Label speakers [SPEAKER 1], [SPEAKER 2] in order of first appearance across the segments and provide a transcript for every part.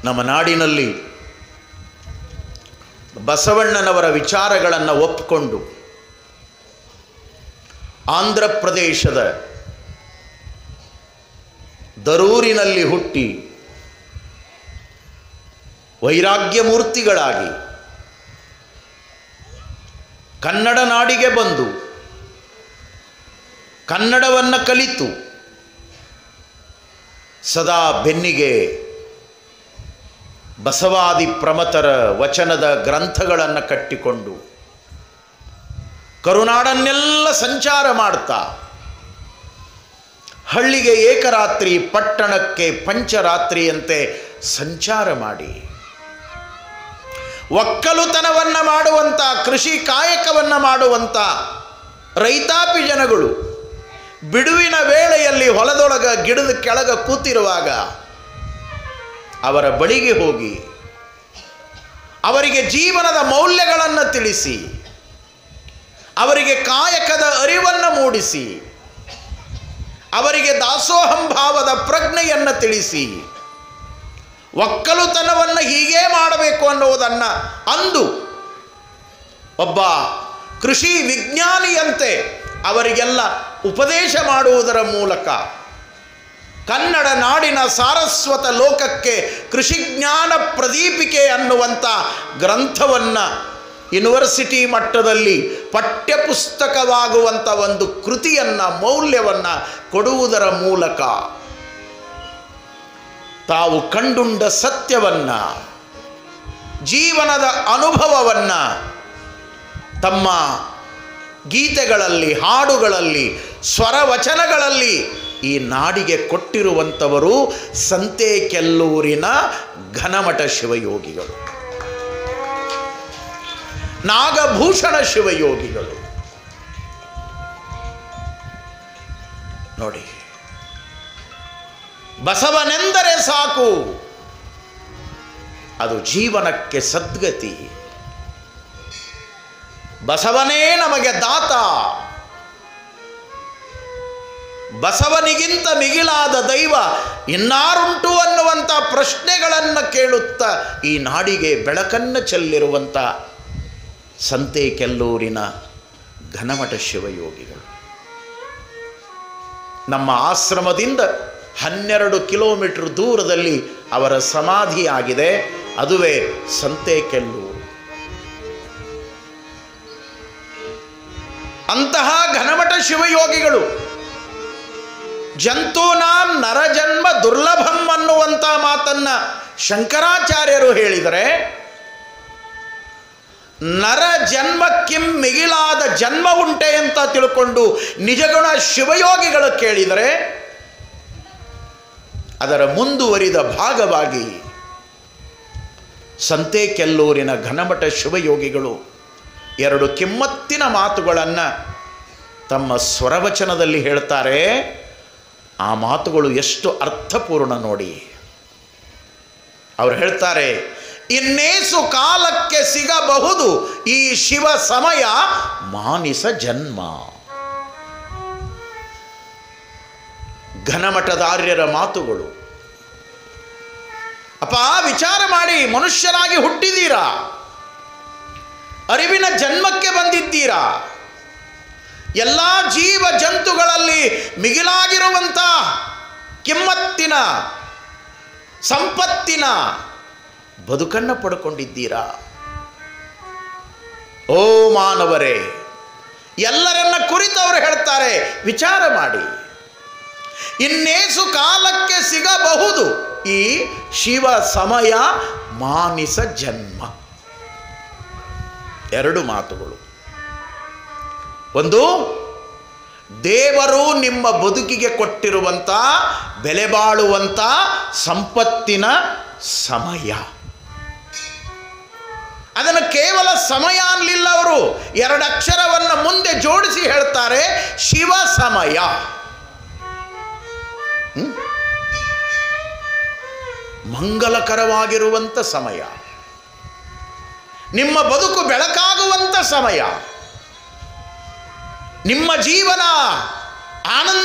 [SPEAKER 1] ನಮ್ಮ ನಾಡಿನಲ್ಲಿ ಬಸವಣ್ಣನವರ ವಿಚಾರಗಳನ್ನು ಒಪ್ಪಿಕೊಂಡು ಆಂಧ್ರ ಪ್ರದೇಶದ ದರೂರಿನಲ್ಲಿ ಹುಟ್ಟಿ ವೈರಾಗ್ಯ ಮೂರ್ತಿಗಳಾಗಿ ಕನ್ನಡ ನಾಡಿಗೆ ಬಂದು ಕನ್ನಡವನ್ನು ಕಲಿತು ಸದಾ ಬೆನ್ನಿಗೆ ಬಸವಾದಿ ಪ್ರಮತರ ವಚನದ ಗ್ರಂಥಗಳನ್ನು ಕಟ್ಟಿಕೊಂಡು ಕರುನಾಡನ್ನೆಲ್ಲ ಸಂಚಾರ ಮಾಡ್ತಾ ಹಳ್ಳಿಗೆ ಏಕರಾತ್ರಿ ಪಟ್ಟಣಕ್ಕೆ ಪಂಚರಾತ್ರಿಯಂತೆ ಸಂಚಾರ ಮಾಡಿ ಒಕ್ಕಲುತನವನ್ನು ಮಾಡುವಂಥ ಕೃಷಿ ಕಾಯಕವನ್ನು ಮಾಡುವಂಥ ರೈತಾಪಿ ಜನಗಳು ಬಿಡುವಿನ ವೇಳೆಯಲ್ಲಿ ಹೊಲದೊಳಗ ಗಿಡದ ಕೆಳಗ ಕೂತಿರುವಾಗ ಅವರ ಬಳಿಗೆ ಹೋಗಿ ಅವರಿಗೆ ಜೀವನದ ಮೌಲ್ಯಗಳನ್ನು ತಿಳಿಸಿ ಅವರಿಗೆ ಕಾಯಕದ ಅರಿವನ್ನು ಮೂಡಿಸಿ ಅವರಿಗೆ ದಾಸೋಹಂಭಾವದ ಪ್ರಜ್ಞೆಯನ್ನು ತಿಳಿಸಿ ಒಕ್ಕಲುತನವನ್ನು ಹೀಗೇ ಮಾಡಬೇಕು ಅನ್ನುವುದನ್ನು ಅಂದು ಒಬ್ಬ ಕೃಷಿ ವಿಜ್ಞಾನಿಯಂತೆ ಅವರಿಗೆಲ್ಲ ಉಪದೇಶ ಮಾಡುವುದರ ಮೂಲಕ ಕನ್ನಡ ನಾಡಿನ ಸಾರಸ್ವತ ಲೋಕಕ್ಕೆ ಕೃಷಿಜ್ಞಾನ ಪ್ರದೀಪಿಕೆ ಅನ್ನುವಂಥ ಗ್ರಂಥವನ್ನು ಯೂನಿವರ್ಸಿಟಿ ಮಟ್ಟದಲ್ಲಿ ಪಠ್ಯಪುಸ್ತಕವಾಗುವಂಥ ಒಂದು ಕೃತಿಯನ್ನು ಮೌಲ್ಯವನ್ನು ಕೊಡುವುದರ ಮೂಲಕ ತಾವು ಕಂಡುಂಡ ಸತ್ಯವನ್ನು ಜೀವನದ ಅನುಭವವನ್ನು ತಮ್ಮ ಗೀತೆಗಳಲ್ಲಿ ಹಾಡುಗಳಲ್ಲಿ ಸ್ವರವಚನಗಳಲ್ಲಿ ಈ ನಾಡಿಗೆ ಕೊಟ್ಟಿರುವಂಥವರು ಸಂತೆಕೆಲ್ಲೂರಿನ ಘನಮಠ ಶಿವಯೋಗಿಗಳು ನಾಗಭೂಷಣ ಶಿವಯೋಗಿಗಳು ನೋಡಿ ಬಸವನೆಂದರೆ ಸಾಕು ಅದು ಜೀವನಕ್ಕೆ ಸದ್ಗತಿ ಬಸವನೇ ನಮಗೆ ದಾತ ಬಸವನಿಗಿಂತ ಮಿಗಿಲಾದ ದೈವ ಇನ್ನಾರುಂಟು ಅನ್ನುವಂಥ ಪ್ರಶ್ನೆಗಳನ್ನು ಕೇಳುತ್ತಾ ಈ ನಾಡಿಗೆ ಬೆಳಕನ್ನು ಚೆಲ್ಲಿರುವಂಥ ಸಂತೆಕೆಲ್ಲೂರಿನ ಘನಮಠ ಶಿವಯೋಗಿಗಳು ನಮ್ಮ ಆಶ್ರಮದಿಂದ ಹನ್ನೆರಡು ಕಿಲೋಮೀಟರ್ ದೂರದಲ್ಲಿ ಅವರ ಸಮಾಧಿಯಾಗಿದೆ ಅದುವೇ ಸಂತೆಕೆಲ್ಲೂರು ಅಂತಹ ಘನಮಠ ಶಿವಯೋಗಿಗಳು ಜಂತೂನಾಂ ನರಜನ್ಮ ದುರ್ಲಭಂ ಅನ್ನುವಂಥ ಮಾತನ್ನ ಶಂಕರಾಚಾರ್ಯರು ಹೇಳಿದರೆ ನರ ಜನ್ಮಕ್ಕಿಂ ಮಿಗಿಲಾದ ಜನ್ಮ ಉಂಟೆ ಅಂತ ತಿಳ್ಕೊಂಡು ನಿಜಗುಣ ಶಿವಯೋಗಿಗಳು ಕೇಳಿದರೆ ಅದರ ಮುಂದುವರಿದ ಭಾಗವಾಗಿ ಸಂತೆಕೆಲ್ಲೂರಿನ ಘನಮಠ ಶಿವಯೋಗಿಗಳು ಎರಡು ಕಿಮ್ಮತ್ತಿನ ಮಾತುಗಳನ್ನು ತಮ್ಮ ಸ್ವರವಚನದಲ್ಲಿ ಹೇಳ್ತಾರೆ ಆ ಮಾತುಗಳು ಎಷ್ಟು ಅರ್ಥಪೂರ್ಣ ನೋಡಿ ಅವರು ಹೇಳ್ತಾರೆ ಇನ್ನೇಸು ಕಾಲಕ್ಕೆ ಸಿಗಬಹುದು ಈ ಶಿವ ಸಮಯ ಮಾನಿಸ ಜನ್ಮ ಘನಮಠದಾರ್ಯರ ಮಾತುಗಳು ಅಪ್ಪ ವಿಚಾರ ಮಾಡಿ ಮನುಷ್ಯರಾಗಿ ಹುಟ್ಟಿದ್ದೀರಾ ಅರಿವಿನ ಜನ್ಮಕ್ಕೆ ಬಂದಿದ್ದೀರಾ ಎಲ್ಲ ಜೀವ ಜಂತುಗಳಲ್ಲಿ ಮಿಗಿಲಾಗಿರುವಂಥ ಕಿಮ್ಮತ್ತಿನ ಸಂಪತ್ತಿನ ಬದುಕನ್ನು ಪಡ್ಕೊಂಡಿದ್ದೀರಾ ಓ ಮಾನವರೇ ಎಲ್ಲರನ್ನ ಕುರಿತು ಅವರು ಹೇಳ್ತಾರೆ ವಿಚಾರ ಮಾಡಿ ಇನ್ನೇಸು ಕಾಲಕ್ಕೆ ಸಿಗಬಹುದು ಈ ಶಿವ ಸಮಯ ಮಾನಿಸ ಜನ್ಮ ಎರಡು ಮಾತುಗಳು ಒಂದು ದೇವರು ನಿಮ್ಮ ಬದುಕಿಗೆ ಕೊಟ್ಟಿರುವಂಥ ಬೆಲೆ ಬಾಳುವಂಥ ಸಂಪತ್ತಿನ ಸಮಯ ಅದನ್ನು ಕೇವಲ ಸಮಯ ಅನ್ನಲಿಲ್ಲ ಅವರು ಎರಡು ಅಕ್ಷರವನ್ನು ಮುಂದೆ ಜೋಡಿಸಿ ಹೇಳ್ತಾರೆ ಶಿವ ಸಮಯ ಹ್ಮ್? ಮಂಗಲಕರವಾಗಿರುವಂಥ ಸಮಯ ನಿಮ್ಮ ಬದುಕು ಬೆಳಕಾಗುವಂಥ ಸಮಯ ನಿಮ್ಮ ಜೀವನ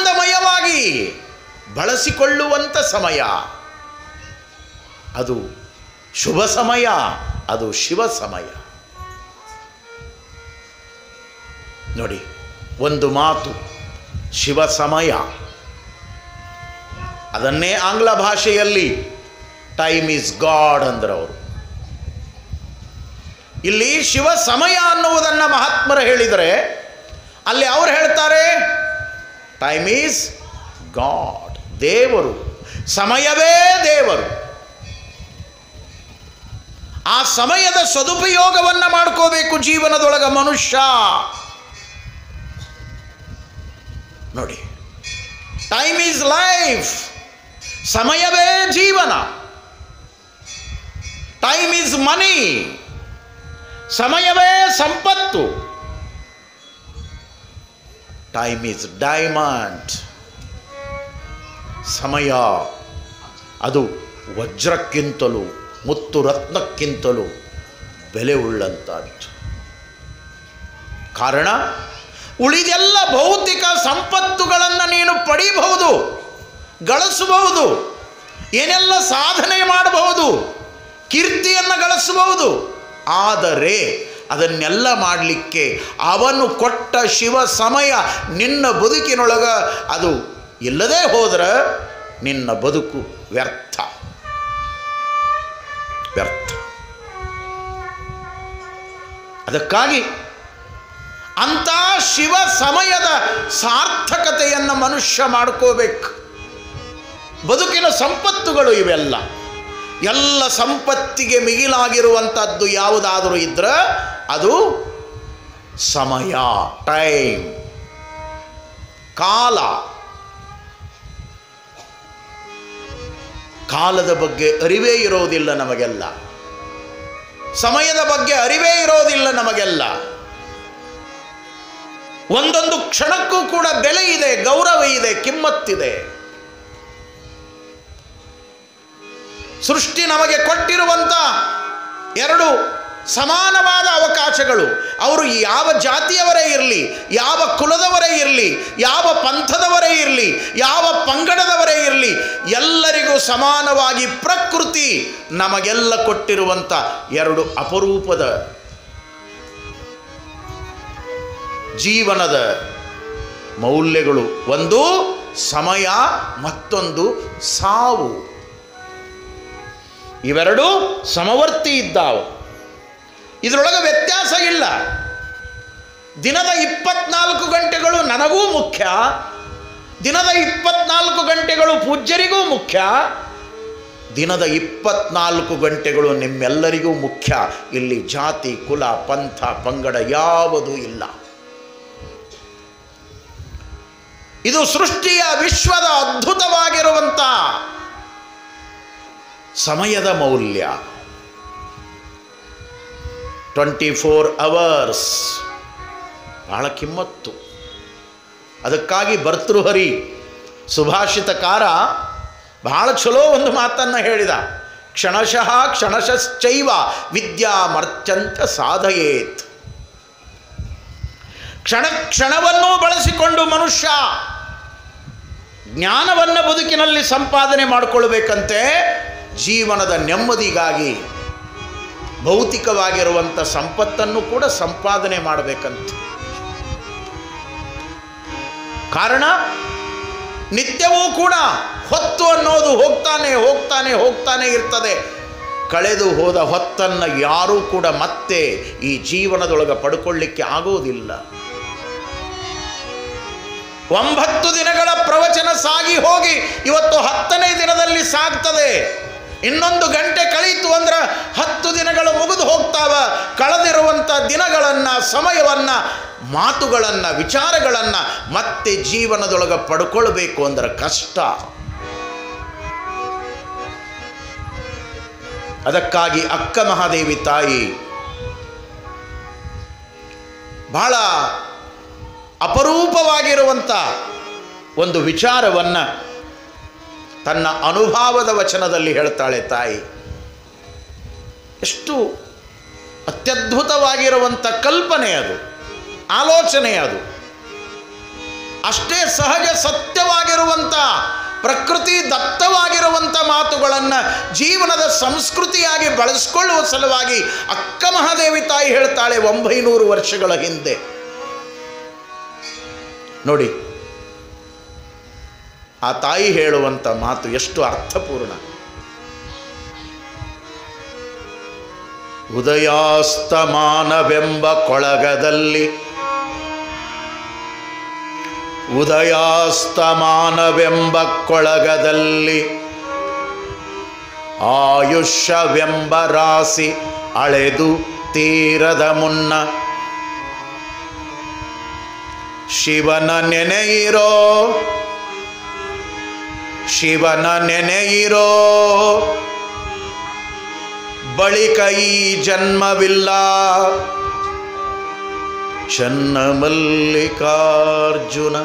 [SPEAKER 1] ಆನಂದಮಯವಾಗಿ ಬಳಸಿಕೊಳ್ಳುವಂಥ ಸಮಯ ಅದು ಶುಭ ಸಮಯ ಅದು ಶಿವ ಸಮಯ ನೋಡಿ ಒಂದು ಮಾತು ಶಿವ ಸಮಯ ಅದನ್ನೇ ಆಂಗ್ಲ ಭಾಷೆಯಲ್ಲಿ ಟೈಮ್ ಈಸ್ ಗಾಡ್ ಅಂದ್ರೆ ಅವರು ಇಲ್ಲಿ ಶಿವ ಸಮಯ ಅನ್ನುವುದನ್ನು ಮಹಾತ್ಮರು ಹೇಳಿದರೆ ಅಲ್ಲಿ ಅವ್ರು ಹೇಳ್ತಾರೆ ಟೈಮ್ ಈಸ್ ಗಾಡ್ ದೇವರು ಸಮಯವೇ ದೇವರು ಆ ಸಮಯದ ಸದುಪಯೋಗವನ್ನು ಮಾಡ್ಕೋಬೇಕು ಜೀವನದೊಳಗ ಮನುಷ್ಯ ನೋಡಿ ಟೈಮ್ ಈಸ್ ಲೈಫ್ ಸಮಯವೇ ಜೀವನ ಟೈಮ್ ಈಸ್ ಮನಿ ಸಮಯವೇ ಸಂಪತ್ತು ಟೈಮ್ ಈಸ್ ಡೈಮಂಡ್ ಸಮಯ ಅದು ವಜ್ರಕ್ಕಿಂತಲೂ ಮುತ್ತು ರತ್ನಕ್ಕಿಂತಲೂ ಬೆಲೆ ಉಳ್ಳಂಥದ್ದು ಕಾರಣ ಉಳಿದೆಲ್ಲ ಭೌತಿಕ ಸಂಪತ್ತುಗಳನ್ನು ನೀನು ಪಡೀಬಹುದು ಗಳಿಸಬಹುದು ಏನೆಲ್ಲ ಸಾಧನೆ ಮಾಡಬಹುದು ಕೀರ್ತಿಯನ್ನು ಗಳಿಸಬಹುದು ಆದರೆ ಅದನ್ನೆಲ್ಲ ಮಾಡಲಿಕ್ಕೆ ಅವನು ಕೊಟ್ಟ ಶಿವ ಸಮಯ ನಿನ್ನ ಬದುಕಿನೊಳಗ ಅದು ಇಲ್ಲದೆ ಹೋದ್ರೆ ನಿನ್ನ ಬದುಕು ವ್ಯರ್ಥ ವ್ಯರ್ಥ ಅದಕ್ಕಾಗಿ ಅಂಥ ಶಿವ ಸಮಯದ ಸಾರ್ಥಕತೆಯನ್ನು ಮನುಷ್ಯ ಮಾಡ್ಕೋಬೇಕು ಬದುಕಿನ ಸಂಪತ್ತುಗಳು ಇವೆಲ್ಲ ಎಲ್ಲ ಸಂಪತ್ತಿಗೆ ಮಿಗಿಲಾಗಿರುವಂಥದ್ದು ಯಾವುದಾದರೂ ಇದ್ರೆ ಅದು ಸಮಯ ಟೈಮ್ ಕಾಲ ಕಾಲದ ಬಗ್ಗೆ ಅರಿವೇ ಇರೋದಿಲ್ಲ ನಮಗೆಲ್ಲ ಸಮಯದ ಬಗ್ಗೆ ಅರಿವೇ ಇರೋದಿಲ್ಲ ನಮಗೆಲ್ಲ ಒಂದೊಂದು ಕ್ಷಣಕ್ಕೂ ಕೂಡ ಬೆಲೆ ಇದೆ ಗೌರವ ಇದೆ ಕಿಮ್ಮತ್ತಿದೆ ಸೃಷ್ಟಿ ನಮಗೆ ಕೊಟ್ಟಿರುವಂಥ ಎರಡು ಸಮಾನವಾದ ಅವಕಾಶಗಳು ಅವರು ಯಾವ ಜಾತಿಯವರೇ ಇರಲಿ ಯಾವ ಕುಲದವರೇ ಇರಲಿ ಯಾವ ಪಂಥದವರೇ ಇರಲಿ ಯಾವ ಪಂಗಡದವರೇ ಇರಲಿ ಎಲ್ಲರಿಗೂ ಸಮಾನವಾಗಿ ಪ್ರಕೃತಿ ನಮಗೆಲ್ಲ ಕೊಟ್ಟಿರುವಂಥ ಎರಡು ಅಪರೂಪದ ಜೀವನದ ಮೌಲ್ಯಗಳು ಒಂದು ಸಮಯ ಮತ್ತೊಂದು ಸಾವು ಇವೆರಡೂ ಸಮವರ್ತಿ ಇದ್ದಾವೆ ಇದರೊಳಗೆ ವ್ಯತ್ಯಾಸ ಇಲ್ಲ ದಿನದ ಇಪ್ಪತ್ನಾಲ್ಕು ಗಂಟೆಗಳು ನನಗೂ ಮುಖ್ಯ ದಿನದ ಇಪ್ಪತ್ನಾಲ್ಕು ಗಂಟೆಗಳು ಪೂಜ್ಯರಿಗೂ ಮುಖ್ಯ ದಿನದ ಇಪ್ಪತ್ನಾಲ್ಕು ಗಂಟೆಗಳು ನಿಮ್ಮೆಲ್ಲರಿಗೂ ಮುಖ್ಯ ಇಲ್ಲಿ ಜಾತಿ ಕುಲ ಪಂಥ ಪಂಗಡ ಯಾವುದೂ ಇಲ್ಲ ಇದು ಸೃಷ್ಟಿಯ ವಿಶ್ವದ ಅದ್ಭುತವಾಗಿರುವಂಥ ಸಮಯದ ಮೌಲ್ಯ ಟ್ವೆಂಟಿ ಫೋರ್ ಅವರ್ಸ್ ಬಹಳ ಕಿಮ್ಮತ್ತು ಅದಕ್ಕಾಗಿ ಭರ್ತೃಹರಿ ಸುಭಾಷಿತಕಾರ ಬಹಳ ಚಲೋ ಒಂದು ಮಾತನ್ನು ಹೇಳಿದ ಕ್ಷಣಶಃ ಕ್ಷಣಶಶ್ಚೈವ ವಿದ್ಯಾಮರ್ಚಂತ ಸಾಧಯೇತ್ ಕ್ಷಣ ಕ್ಷಣವನ್ನೂ ಬಳಸಿಕೊಂಡು ಮನುಷ್ಯ ಜ್ಞಾನವನ್ನು ಬದುಕಿನಲ್ಲಿ ಸಂಪಾದನೆ ಮಾಡಿಕೊಳ್ಬೇಕಂತೆ ಜೀವನದ ನೆಮ್ಮದಿಗಾಗಿ ಭೌತಿಕವಾಗಿರುವಂಥ ಸಂಪತ್ತನ್ನು ಕೂಡ ಸಂಪಾದನೆ ಮಾಡಬೇಕಂತ ಕಾರಣ ನಿತ್ಯವೂ ಕೂಡ ಹೊತ್ತು ಅನ್ನೋದು ಹೋಗ್ತಾನೆ ಹೋಗ್ತಾನೆ ಹೋಗ್ತಾನೆ ಇರ್ತದೆ ಕಳೆದು ಹೋದ ಹೊತ್ತನ್ನು ಯಾರೂ ಕೂಡ ಮತ್ತೆ ಈ ಜೀವನದೊಳಗೆ ಪಡ್ಕೊಳ್ಳಿಕ್ಕೆ ಆಗೋದಿಲ್ಲ ಒಂಬತ್ತು ದಿನಗಳ ಪ್ರವಚನ ಸಾಗಿ ಹೋಗಿ ಇವತ್ತು ಹತ್ತನೇ ದಿನದಲ್ಲಿ ಸಾಗ್ತದೆ ಇನ್ನೊಂದು ಗಂಟೆ ಕಳೀತು ಅಂದ್ರೆ ಹತ್ತು ದಿನಗಳು ಮುಗಿದು ಹೋಗ್ತಾವ ಕಳೆದಿರುವಂಥ ದಿನಗಳನ್ನು ಸಮಯವನ್ನು ಮಾತುಗಳನ್ನು ವಿಚಾರಗಳನ್ನು ಮತ್ತೆ ಜೀವನದೊಳಗೆ ಪಡ್ಕೊಳ್ಬೇಕು ಅಂದ್ರೆ ಕಷ್ಟ ಅದಕ್ಕಾಗಿ ಅಕ್ಕ ಮಹಾದೇವಿ ತಾಯಿ ಬಹಳ ಅಪರೂಪವಾಗಿರುವಂಥ ಒಂದು ವಿಚಾರವನ್ನು ತನ್ನ ಅನುಭವದ ವಚನದಲ್ಲಿ ಹೇಳ್ತಾಳೆ ತಾಯಿ ಎಷ್ಟು ಅತ್ಯದ್ಭುತವಾಗಿರುವಂಥ ಕಲ್ಪನೆ ಅದು ಆಲೋಚನೆ ಅದು ಅಷ್ಟೇ ಸಹಜ ಸತ್ಯವಾಗಿರುವಂಥ ಪ್ರಕೃತಿ ದತ್ತವಾಗಿರುವಂಥ ಮಾತುಗಳನ್ನು ಜೀವನದ ಸಂಸ್ಕೃತಿಯಾಗಿ ಬಳಸ್ಕೊಳ್ಳುವ ಸಲುವಾಗಿ ಅಕ್ಕ ಮಹಾದೇವಿ ತಾಯಿ ಹೇಳ್ತಾಳೆ ಒಂಬೈನೂರು ವರ್ಷಗಳ ಹಿಂದೆ ನೋಡಿ ಆ ತಾಯಿ ಹೇಳುವಂಥ ಮಾತು ಎಷ್ಟು ಅರ್ಥಪೂರ್ಣ ಉದಯಾಸ್ತಮಾನವೆಂಬ ಕೊಳಗದಲ್ಲಿ ಉದಯಾಸ್ತಮಾನವೆಂಬ ಕೊಳಗದಲ್ಲಿ ಆಯುಷ್ಯವೆಂಬ ರಾಶಿ ಅಳೆದು ತೀರದ ಮುನ್ನ ಶಿವನ ನೆನೆಯಿರೋ ಶಿವನ ನೆನೆಯಿರೋ ಬಳಿಕ ಈ ಜನ್ಮವಿಲ್ಲ ಚನ್ನ ಮಲ್ಲಿಕಾರ್ಜುನ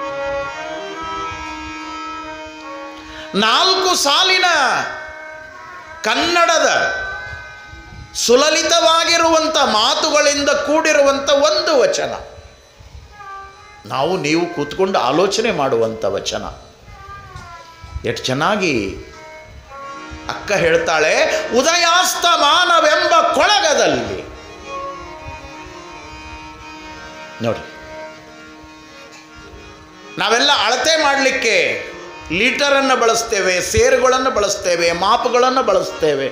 [SPEAKER 1] ನಾಲ್ಕು ಸಾಲಿನ ಕನ್ನಡದ ಸುಲಲಿತವಾಗಿರುವಂಥ ಮಾತುಗಳಿಂದ ಕೂಡಿರುವಂಥ ಒಂದು ವಚನ ನಾವು ನೀವು ಕೂತ್ಕೊಂಡು ಆಲೋಚನೆ ಮಾಡುವಂಥ ವಚನ ಎಷ್ಟು ಚೆನ್ನಾಗಿ ಅಕ್ಕ ಹೇಳ್ತಾಳೆ ಉದಯಾಸ್ತಮಾನವೆಂಬ ಕೊಳಗದಲ್ಲಿ ನೋಡಿ ನಾವೆಲ್ಲ ಅಳತೆ ಮಾಡಲಿಕ್ಕೆ ಲೀಟರನ್ನು ಬಳಸ್ತೇವೆ ಸೇರುಗಳನ್ನು ಬಳಸ್ತೇವೆ ಮಾಪುಗಳನ್ನು ಬಳಸ್ತೇವೆ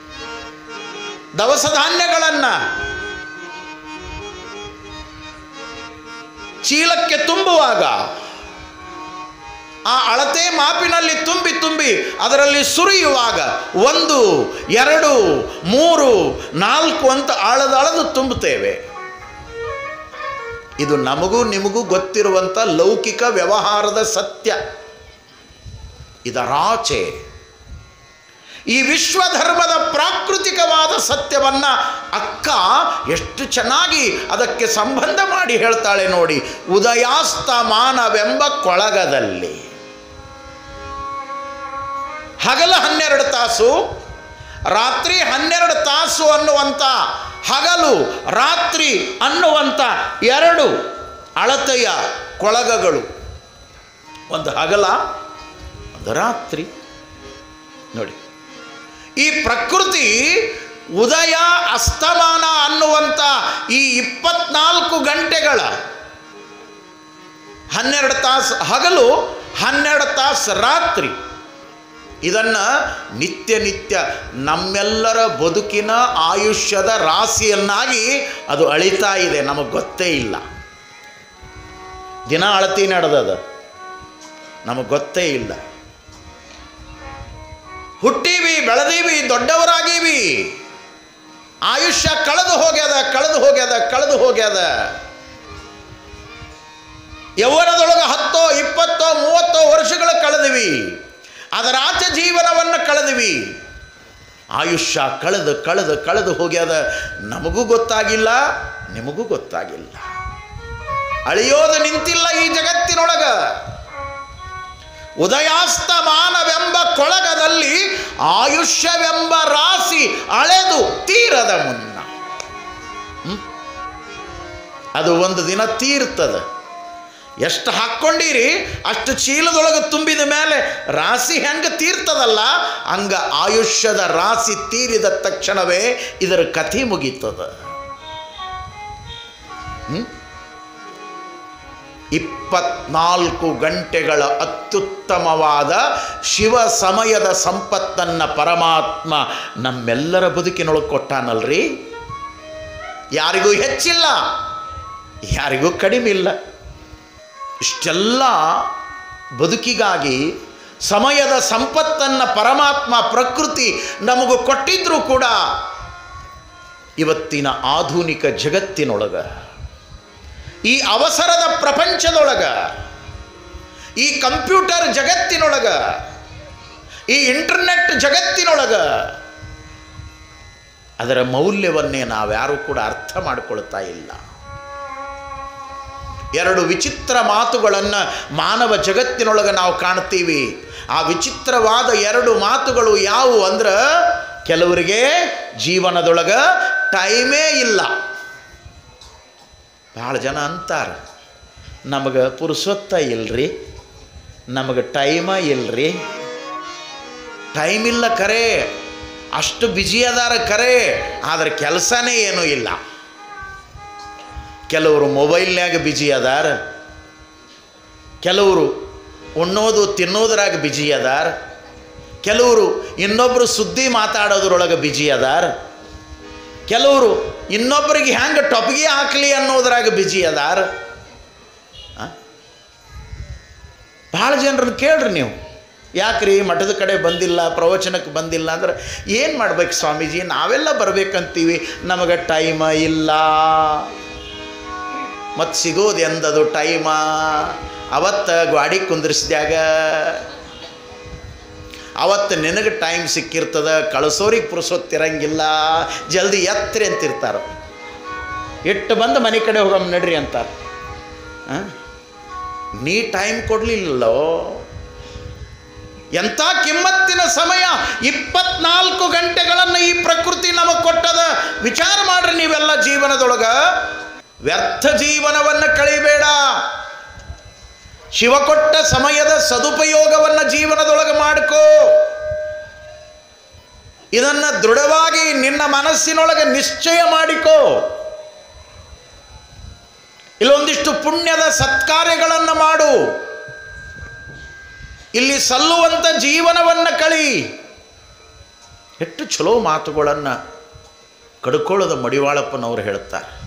[SPEAKER 1] ದವಸ ಧಾನ್ಯಗಳನ್ನು ಚೀಲಕ್ಕೆ ತುಂಬುವಾಗ ಆ ಅಳತೆ ಮಾಪಿನಲ್ಲಿ ತುಂಬಿ ತುಂಬಿ ಅದರಲ್ಲಿ ಸುರಿಯುವಾಗ ಒಂದು ಎರಡು ಮೂರು ನಾಲ್ಕು ಅಂತ ಅಳದಳದು ತುಂಬುತ್ತೇವೆ ಇದು ನಮಗೂ ನಿಮಗೂ ಗೊತ್ತಿರುವಂಥ ಲೌಕಿಕ ವ್ಯವಹಾರದ ಸತ್ಯ ಇದರಾಚೆ ಈ ವಿಶ್ವಧರ್ಮದ ಪ್ರಾಕೃತಿಕವಾದ ಸತ್ಯವನ್ನು ಅಕ್ಕ ಎಷ್ಟು ಚೆನ್ನಾಗಿ ಅದಕ್ಕೆ ಸಂಬಂಧ ಮಾಡಿ ಹೇಳ್ತಾಳೆ ನೋಡಿ ಉದಯಾಸ್ತಮಾನವೆಂಬ ಕೊಳಗದಲ್ಲಿ ಹಗಲ ಹನ್ನೆರಡು ತಾಸು ರಾತ್ರಿ ಹನ್ನೆರಡು ತಾಸು ಅನ್ನುವಂಥ ಹಗಲು ರಾತ್ರಿ ಅನ್ನುವಂಥ ಎರಡು ಅಳತೆಯ ಕೊಳಗಗಳು ಒಂದು ಹಗಲ ಒಂದು ರಾತ್ರಿ ನೋಡಿ ಈ ಪ್ರಕೃತಿ ಉದಯ ಅಸ್ತಮಾನ ಅನ್ನುವಂಥ ಈ ಇಪ್ಪತ್ನಾಲ್ಕು ಗಂಟೆಗಳ ಹನ್ನೆರಡು ತಾಸು ಹಗಲು ಹನ್ನೆರಡು ತಾಸು ರಾತ್ರಿ ಇದನ್ನು ನಿತ್ಯ ನಿತ್ಯ ನಮ್ಮೆಲ್ಲರ ಬದುಕಿನ ಆಯುಷ್ಯದ ರಾಶಿಯನ್ನಾಗಿ ಅದು ಅಳಿತಾ ಇದೆ ನಮಗೆ ಗೊತ್ತೇ ಇಲ್ಲ ದಿನ ಅಳತಿ ನಡೆದದ ನಮಗೆ ಗೊತ್ತೇ ಇಲ್ಲ ಹುಟ್ಟೀವಿ ಬೆಳೆದೀವಿ ದೊಡ್ಡವರಾಗೀವಿ ಆಯುಷ್ಯ ಕಳೆದು ಹೋಗ್ಯದ ಕಳೆದು ಹೋಗ್ಯದ ಕಳೆದು ಹೋಗ್ಯದ ಯೌವನದೊಳಗೆ ಹತ್ತೋ ಇಪ್ಪತ್ತೋ ಮೂವತ್ತೋ ವರ್ಷಗಳು ಕಳೆದಿವಿ ಅದರ ಆಚೆ ಜೀವನವನ್ನು ಕಳೆದಿವಿ ಆಯುಷ್ಯ ಕಳೆದು ಕಳೆದು ಕಳೆದು ಹೋಗ್ಯದ ನಮಗೂ ಗೊತ್ತಾಗಿಲ್ಲ ನಿಮಗೂ ಗೊತ್ತಾಗಿಲ್ಲ ಅಳಿಯೋದು ನಿಂತಿಲ್ಲ ಈ ಜಗತ್ತಿನೊಳಗ ಉದಯಾಸ್ತಮಾನವೆಂಬ ಕೊಳಗದಲ್ಲಿ ಆಯುಷ್ಯವೆಂಬ ರಾಶಿ ಅಳೆದು ತೀರದ ಮುನ್ನ ಹ್ಮ್? ಅದು ಒಂದು ದಿನ ತೀರ್ತದ ಎಷ್ಟು ಹಾಕ್ಕೊಂಡಿರಿ ಅಷ್ಟು ಚೀಲದೊಳಗೆ ತುಂಬಿದ ಮೇಲೆ ರಾಶಿ ಹೆಂಗೆ ತೀರ್ತದಲ್ಲ ಹಂಗ ಆಯುಷ್ಯದ ರಾಶಿ ತೀರಿದ ತಕ್ಷಣವೇ ಇದರ ಕಥೆ ಮುಗೀತದ ಹ್ಮ್? ಇಪ್ಪತ್ನಾಲ್ಕು ಗಂಟೆಗಳ ಅತ್ಯುತ್ತಮವಾದ ಶಿವ ಸಮಯದ ಸಂಪತ್ತನ್ನು ಪರಮಾತ್ಮ ನಮ್ಮೆಲ್ಲರ ಬದುಕಿನೊಳಗೆ ಕೊಟ್ಟಾನಲ್ರಿ ಯಾರಿಗೂ ಹೆಚ್ಚಿಲ್ಲ ಯಾರಿಗೂ ಕಡಿಮೆ ಇಲ್ಲ ಇಷ್ಟೆಲ್ಲ ಬದುಕಿಗಾಗಿ ಸಮಯದ ಸಂಪತ್ತನ್ನು ಪರಮಾತ್ಮ ಪ್ರಕೃತಿ ನಮಗೂ ಕೊಟ್ಟಿದ್ರೂ ಕೂಡ ಇವತ್ತಿನ ಆಧುನಿಕ ಜಗತ್ತಿನೊಳಗ ಈ ಅವಸರದ ಪ್ರಪಂಚದೊಳಗ ಈ ಕಂಪ್ಯೂಟರ್ ಜಗತ್ತಿನೊಳಗ ಈ ಇಂಟರ್ನೆಟ್ ಜಗತ್ತಿನೊಳಗ ಅದರ ಮೌಲ್ಯವನ್ನೇ ನಾವ್ಯಾರೂ ಕೂಡ ಅರ್ಥ ಮಾಡಿಕೊಳ್ತಾ ಇಲ್ಲ ಎರಡು ವಿಚಿತ್ರ ಮಾತುಗಳನ್ನು ಮಾನವ ಜಗತ್ತಿನೊಳಗೆ ನಾವು ಕಾಣ್ತೀವಿ ಆ ವಿಚಿತ್ರವಾದ ಎರಡು ಮಾತುಗಳು ಯಾವುವು ಅಂದ್ರೆ ಕೆಲವರಿಗೆ ಜೀವನದೊಳಗೆ ಟೈಮೇ ಇಲ್ಲ ಭಾಳ ಜನ ಅಂತಾರೆ ನಮಗೆ ಪುರುಸೊತ್ತ ಇಲ್ರಿ ನಮಗೆ ಟೈಮ ಇಲ್ರಿ ಟೈಮ್ ಇಲ್ಲ ಕರೆ ಅಷ್ಟು ಬ್ಯುಸಿ ಅದಾರ ಕರೆ ಆದರೆ ಕೆಲಸನೇ ಏನೂ ಇಲ್ಲ ಕೆಲವರು ಮೊಬೈಲ್ನ್ಯಾಗ ಬ್ಯುಸಿ ಅದಾರ ಕೆಲವರು ಉಣ್ಣೋದು ತಿನ್ನೋದ್ರಾಗ ಬ್ಯುಸಿ ಅದಾರ ಕೆಲವರು ಇನ್ನೊಬ್ಬರು ಸುದ್ದಿ ಮಾತಾಡೋದ್ರೊಳಗೆ ಬ್ಯುಸಿ ಅದಾರ ಕೆಲವರು ಇನ್ನೊಬ್ಬರಿಗೆ ಹೆಂಗೆ ಟೊಪ್ಗೆ ಹಾಕಲಿ ಅನ್ನೋದ್ರಾಗ ಬ್ಯುಸಿ ಅದಾರ ಆ? ಭಾಳ ಜನರನ್ನ ಕೇಳ್ರಿ ನೀವು ಯಾಕ್ರಿ ಮಠದ ಕಡೆ ಬಂದಿಲ್ಲ ಪ್ರವಚನಕ್ಕೆ ಬಂದಿಲ್ಲ ಅಂದ್ರೆ ಏನು ಮಾಡ್ಬೇಕು ಸ್ವಾಮೀಜಿ ನಾವೆಲ್ಲ ಬರ್ಬೇಕಂತೀವಿ ನಮಗೆ ಟೈಮ ಇಲ್ಲ ಮತ್ತು ಸಿಗೋದು ಎಂದದು ಟೈಮ ಅವತ್ತು ಗಾಡಿ ಕುಂದ್ರಿಸಿದ್ಯಾಗ ಅವತ್ತು ನಿನಗೆ ಟೈಮ್ ಸಿಕ್ಕಿರ್ತದ ಕಳಿಸೋರಿಗೆ ಪುರುಸೊತ್ತಿರಂಗಿಲ್ಲ ಜಲ್ದಿ ಎತ್ತರಿ ಅಂತಿರ್ತಾರೆ ಇಟ್ಟು ಬಂದು ಮನೆ ಕಡೆ ಹೋಗಮ್ಮ ನಡ್ರಿ ಅಂತಾರೆ ಆ? ನೀ ಟೈಮ್ ಕೊಡಲಿಲ್ಲೋ ಎಂಥ ಕಿಮ್ಮತ್ತಿನ ಸಮಯ ಇಪ್ಪತ್ನಾಲ್ಕು ಗಂಟೆಗಳನ್ನು ಈ ಪ್ರಕೃತಿ ನಮಗೆ ಕೊಟ್ಟದ ವಿಚಾರ ಮಾಡ್ರಿ ನೀವೆಲ್ಲ ಜೀವನದೊಳಗ ವ್ಯರ್ಥ ಜೀವನವನ್ನು ಕಳಿಬೇಡ ಶಿವ ಕೊಟ್ಟ ಸಮಯದ ಸದುಪಯೋಗವನ್ನು ಜೀವನದೊಳಗೆ ಮಾಡ್ಕೋ ಇದನ್ನು ದೃಢವಾಗಿ ನಿನ್ನ ಮನಸ್ಸಿನೊಳಗೆ ನಿಶ್ಚಯ ಮಾಡಿಕೋ ಇಲ್ಲೊಂದಿಷ್ಟು ಪುಣ್ಯದ ಸತ್ಕಾರ್ಯಗಳನ್ನು ಮಾಡು ಇಲ್ಲಿ ಸಲ್ಲುವಂಥ ಜೀವನವನ್ನು ಕಳಿ ಎಷ್ಟು ಚಲೋ ಮಾತುಗಳನ್ನು ಕಡ್ಕೊಳ್ಳೋದ ಮಡಿವಾಳಪ್ಪನವ್ರು ಹೇಳ್ತಾರೆ